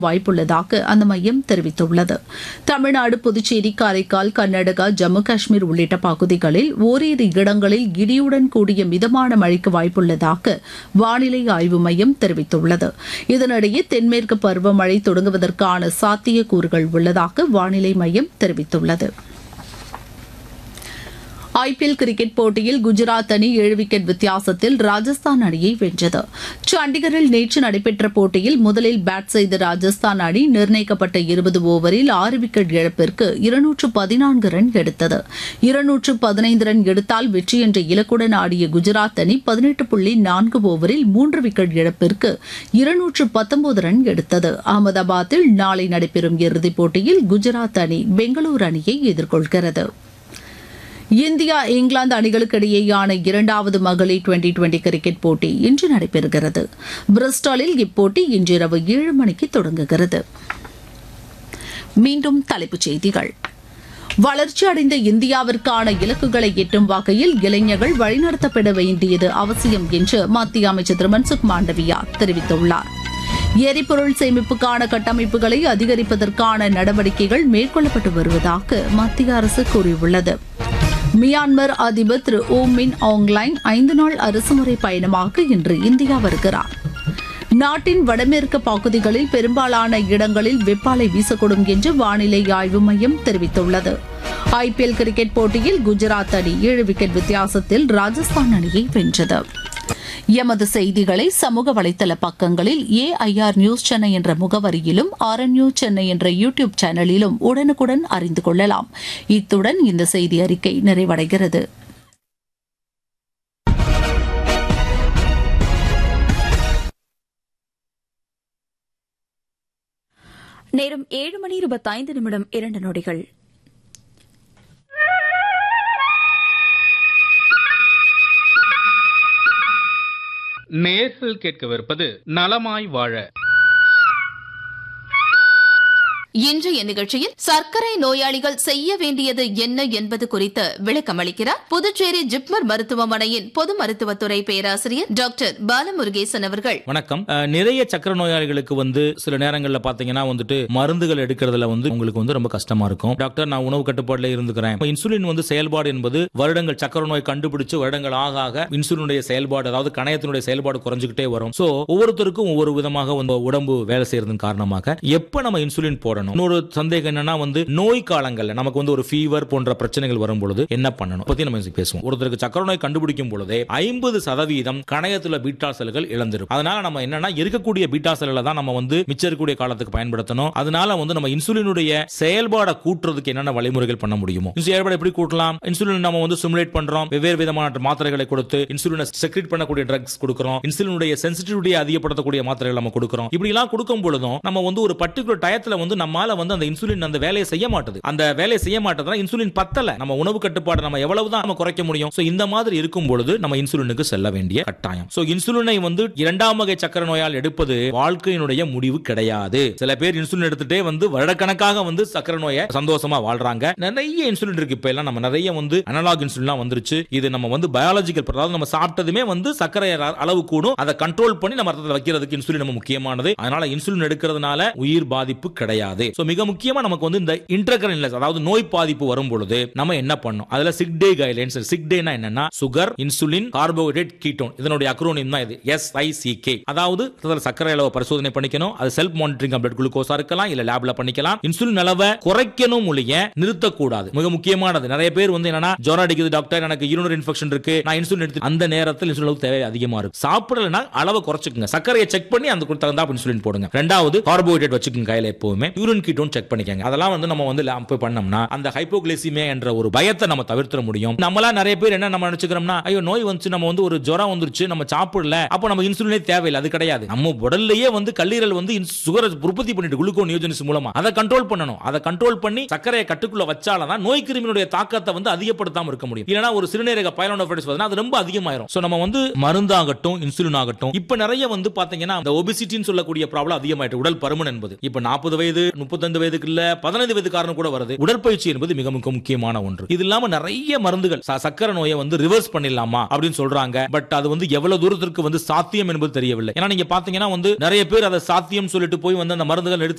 வாய்ப்புள்ளதாக அந்த மையம் தெரிவித்துள்ளது தமிழ்நாடு புதுச்சேரி காரைக்கால் கர்நாடகா ஜம்மு காஷ்மீர் உள்ளிட்ட பகுதிகளில் ஓரிரு இடங்களில் இடியுடன் கூடிய மிதமான மழைக்கு வாய்ப்புள்ளதாக வானிலை ஆய்வு மையம் தெரிவித்துள்ளது இதனிடையே தென்மேற்கு பருவமழை தொடங்குவதற்கான சாத்தியக்கூறுகள் உள்ளதாக வானிலை மையம் தெரிவித்துள்ளது ஐபிஎல் கிரிக்கெட் போட்டியில் குஜராத் அணி ஏழு விக்கெட் வித்தியாசத்தில் ராஜஸ்தான் அணியை வென்றது சண்டிகரில் நேற்று நடைபெற்ற போட்டியில் முதலில் பேட் செய்த ராஜஸ்தான் அணி நிர்ணயிக்கப்பட்ட இருபது ஓவரில் ஆறு விக்கெட் இழப்பிற்கு இருநூற்று பதினான்கு ரன் எடுத்தது இருநூற்று பதினைந்து ரன் எடுத்தால் வெற்றி என்ற இலக்குடன் ஆடிய குஜராத் அணி பதினெட்டு புள்ளி நான்கு ஓவரில் மூன்று விக்கெட் இழப்பிற்கு இருநூற்று பத்தொன்பது ரன் எடுத்தது அகமதாபாத்தில் நாளை நடைபெறும் இறுதிப் போட்டியில் குஜராத் அணி பெங்களூரு அணியை எதிர்கொள்கிறது இந்தியா இங்கிலாந்து அணிகளுக்கு இடையேயான இரண்டாவது மகளிர் டுவெண்டி டுவெண்டி கிரிக்கெட் போட்டி இன்று நடைபெறுகிறது பிரிஸ்டாலில் இப்போட்டி இன்றிரவு ஏழு மணிக்கு தொடங்குகிறது மீண்டும் தலைப்புச் செய்திகள் வளர்ச்சியடைந்த இந்தியாவிற்கான இலக்குகளை எட்டும் வகையில் இளைஞர்கள் வழிநடத்தப்பட வேண்டியது அவசியம் என்று மத்திய அமைச்சர் திரு மன்சுக் மாண்டவியா தெரிவித்துள்ளார் எரிபொருள் சேமிப்புக்கான கட்டமைப்புகளை அதிகரிப்பதற்கான நடவடிக்கைகள் மேற்கொள்ளப்பட்டு வருவதாக மத்திய அரசு கூறியுள்ளது மியான்மர் அதிபர் திரு ஓ மின் ஆங்லைன் ஐந்து நாள் அரசுமுறை பயணமாக இன்று இந்தியா வருகிறார் நாட்டின் வடமேற்கு பகுதிகளில் பெரும்பாலான இடங்களில் வெப்பாலை வீசக்கூடும் என்று வானிலை ஆய்வு மையம் தெரிவித்துள்ளது ஐபிஎல் கிரிக்கெட் போட்டியில் குஜராத் அணி ஏழு விக்கெட் வித்தியாசத்தில் ராஜஸ்தான் அணியை வென்றது எமது செய்திகளை சமூக வலைதள பக்கங்களில் ஏஐஆர் நியூஸ் சென்னை என்ற முகவரியிலும் ஆர்என்யூ சென்னை என்ற யூடியூப் சேனலிலும் உடனுக்குடன் அறிந்து கொள்ளலாம் இத்துடன் இந்த செய்தி அறிக்கை நிறைவடைகிறது நேரம் ஏழு மணி இருபத்தைந்து நிமிடம் இரண்டு நொடிகள் நேர்கள் கேட்கவிருப்பது நலமாய் வாழ இன்றைய நிகழ்ச்சியில் சர்க்கரை நோயாளிகள் செய்ய வேண்டியது என்ன என்பது குறித்து விளக்கமளிக்கிறார் புதுச்சேரி ஜிப்மர் மருத்துவமனையின் பொது மருத்துவத்துறை பேராசிரியர் டாக்டர் பாலமுருகேசன் அவர்கள் வணக்கம் அஹ், நிறைய சக்கர நோயாளிகளுக்கு வந்து சில நேரங்கள்ல பாத்தீங்கன்னா வந்துட்டு மருந்துகள் எடுக்கிறதுல வந்து உங்களுக்கு வந்து ரொம்ப கஷ்டமா இருக்கும் டாக்டர் நான் உணவு கட்டுப்பாடுல இருந்துக்கிறேன் இப்ப இன்சுலின் வந்து செயல்பாடு என்பது வருடங்கள் சக்கர நோய் கண்டுபிடிச்சு வருடங்கள் ஆக ஆக இன்சுலினுடைய செயல்பாடு அதாவது கணையத்தினுடைய செயல்பாடு குறைஞ்சுக்கிட்டே வரும் சோ ஒவ்வொருத்தருக்கும் ஒவ்வொரு விதமாக வந்து உடம்பு வேலை செய்யறதன் காரணமாக எப்ப நம்ம இன்சுலின் போடணும் இன்னொரு சந்தேகம் என்னன்னா வந்து நோய் காலங்கள்ல நமக்கு வந்து ஒரு ஃபீவர் போன்ற பிரச்சனைகள் வரும் பொழுது என்ன பண்ணணும் பத்தி நம்ம இன்னைக்கு பேசுவோம் ஒருத்தருக்கு சக்கர நோய் கண்டுபிடிக்கும் பொழுதே ஐம்பது சதவீதம் கணையத்துல பீட்டா செல்கள் இழந்திருக்கும் அதனால நம்ம என்னன்னா இருக்கக்கூடிய பீட்டா செல்களை தான் நம்ம வந்து மிச்சம் இருக்கக்கூடிய காலத்துக்கு பயன்படுத்தணும் அதனால வந்து நம்ம இன்சுலினுடைய செயல்பாடை கூட்டுறதுக்கு என்னென்ன வழிமுறைகள் பண்ண முடியுமோ இந்த செயல்பாடு எப்படி கூட்டலாம் இன்சுலின் நம்ம வந்து சிமுலேட் பண்றோம் வெவ்வேறு விதமான மாத்திரைகளை கொடுத்து இன்சுலினை செக்ரேட் பண்ணக்கூடிய ட்ரக்ஸ் கொடுக்கிறோம் இன்சுலினுடைய சென்சிட்டிவிட்டியை அதிகப்படுத்தக்கூடிய மாத்திரைகள் நம்ம கொடுக்கிறோம் இப்படி எல்லாம் கொடுக்கும் பொழுதும் நம்ம வந்து ஒரு பர்டிகுலர் டயத்துல வந்து நம்மால வந்து அந்த இன்சுலின் அந்த வேலையை செய்ய மாட்டுது அந்த வேலையை செய்ய மாட்டதுனா இன்சுலின் பத்தல நம்ம உணவு கட்டுப்பாடு நம்ம எவ்வளவுதான் நம்ம குறைக்க முடியும் சோ இந்த மாதிரி இருக்கும் பொழுது நம்ம இன்சுலினுக்கு செல்ல வேண்டிய கட்டாயம் சோ இன்சுலினை வந்து இரண்டாம் வகை சக்கர நோயால் எடுப்பது வாழ்க்கையினுடைய முடிவு கிடையாது சில பேர் இன்சுலின் எடுத்துட்டே வந்து வருடக்கணக்காக வந்து சக்கர நோயை சந்தோஷமா வாழ்றாங்க நிறைய இன்சுலின் இருக்கு இப்ப எல்லாம் நம்ம நிறைய வந்து அனலாக் இன்சுலின் வந்துருச்சு இது நம்ம வந்து பயாலஜிக்கல் அதாவது நம்ம சாப்பிட்டதுமே வந்து சர்க்கரை அ- அளவு கூடும் அதை கண்ட்ரோல் பண்ணி நம்ம ரத்தத்தில் வைக்கிறதுக்கு இன்சுலின் நம்ம முக்கியமானது அதனால இன்சுலின் எடுக்கிறதுனால உயிர் பாதிப்பு கிடையாது சோ மிக முக்கியமா நமக்கு வந்து இந்த இன்டர்கரன் அதாவது நோய் பாதிப்பு வரும் பொழுது நம்ம என்ன பண்ணும் அதுல சிக் டே கைட்லைன்ஸ் சிக் டேனா என்னன்னா சுகர் இன்சுலின் கார்போஹைட்ரேட் கீட்டோன் இதனுடைய அக்ரோனியம் தான் இது எஸ் ஐ சி கே அதாவது ரத்தத்துல சர்க்கரை அளவை பரிசோதனை பண்ணிக்கணும் அது செல்ஃப் மானிட்டரிங் பிளட் குளுக்கோஸா இருக்கலாம் இல்ல லேப்ல பண்ணிக்கலாம் இன்சுலின் அளவை குறைக்கணும் ஒழிய நிறுத்தக்கூடாது மிக முக்கியமானது நிறைய பேர் வந்து என்னன்னா ஜுரம் அடிக்குது டாக்டர் எனக்கு யூரினரி இன்ஃபெக்ஷன் இருக்கு நான் இன்சுலின் எடுத்து அந்த நேரத்தில் இன்சுலின் அளவு தேவை அதிகமா இருக்கு சாப்பிடலனா அளவை குறைச்சுக்குங்க சர்க்கரையை செக் பண்ணி அந்த தகுந்தா இன்சுலின் போடுங்க ரெண்டாவது கார்போஹைட்ரேட் வச்சுக்கோங்க கையில எப்பவுமே யூரின் கீட்டோன் செக் பண்ணிக்கங்க அதெல்லாம் வந்து நம்ம வந்து lamp பண்ணோம்னா அந்த ஹைப்போகிளைசிமியா என்ற ஒரு பயத்தை நம்ம தவிர்த்திட முடியும் நம்மளா நிறைய பேர் என்ன நம்ம நினைச்சுக்கிறோம்னா ஐயோ நோய் வந்துச்சு நம்ம வந்து ஒரு ஜுரம் வந்துருச்சு நம்ம சாப்பிடல அப்போ நம்ம இன்சுலினே தேவையில்லை அது கிடையாது நம்ம உடல்லயே வந்து கல்லீரல் வந்து சுகரை உற்பத்தி பண்ணிட்டு குளுக்கோ நியோஜனிஸ் மூலமா அதை கண்ட்ரோல் பண்ணணும் அதை கண்ட்ரோல் பண்ணி சர்க்கரையை கட்டுக்குள்ள வச்சாலதான் நோய் கிருமியினுடைய தாக்கத்தை வந்து அதிகப்படுத்தாம இருக்க முடியும் இல்லனா ஒரு சிறுநீரக பைலோனோஃபைட்டிஸ் அது ரொம்ப அதிகமாயிரும் சோ நம்ம வந்து மருந்தாகட்டும் இன்சுலின் ஆகட்டும் இப்ப நிறைய வந்து பாத்தீங்கன்னா இந்த ஒபிசிட்டின்னு சொல்லக்கூடிய ப்ராப்ளம் அதிகமாயிட்டு உடல் பருமன் என்பது இப்ப நாற்பது வயது முப்பத்தைந்து வயதுக்கு இல்ல பதினைந்து வயதுக்காரன் கூட வருது உடற்பயிற்சி என்பது மிக மிக முக்கியமான ஒன்று இது இல்லாம நிறைய மருந்துகள் ச- சக்கரை நோயை வந்து ரிவர்ஸ் பண்ணிடலாமா அப்படின்னு சொல்றாங்க பட் அது வந்து எவ்வளவு தூரத்திற்கு வந்து சாத்தியம் என்பது தெரியவில்லை ஏன்னா நீங்க பாத்தீங்கன்னா வந்து நிறைய பேர் அதை சாத்தியம் சொல்லிட்டு போய் வந்து அந்த மருந்துகள் எடுத்து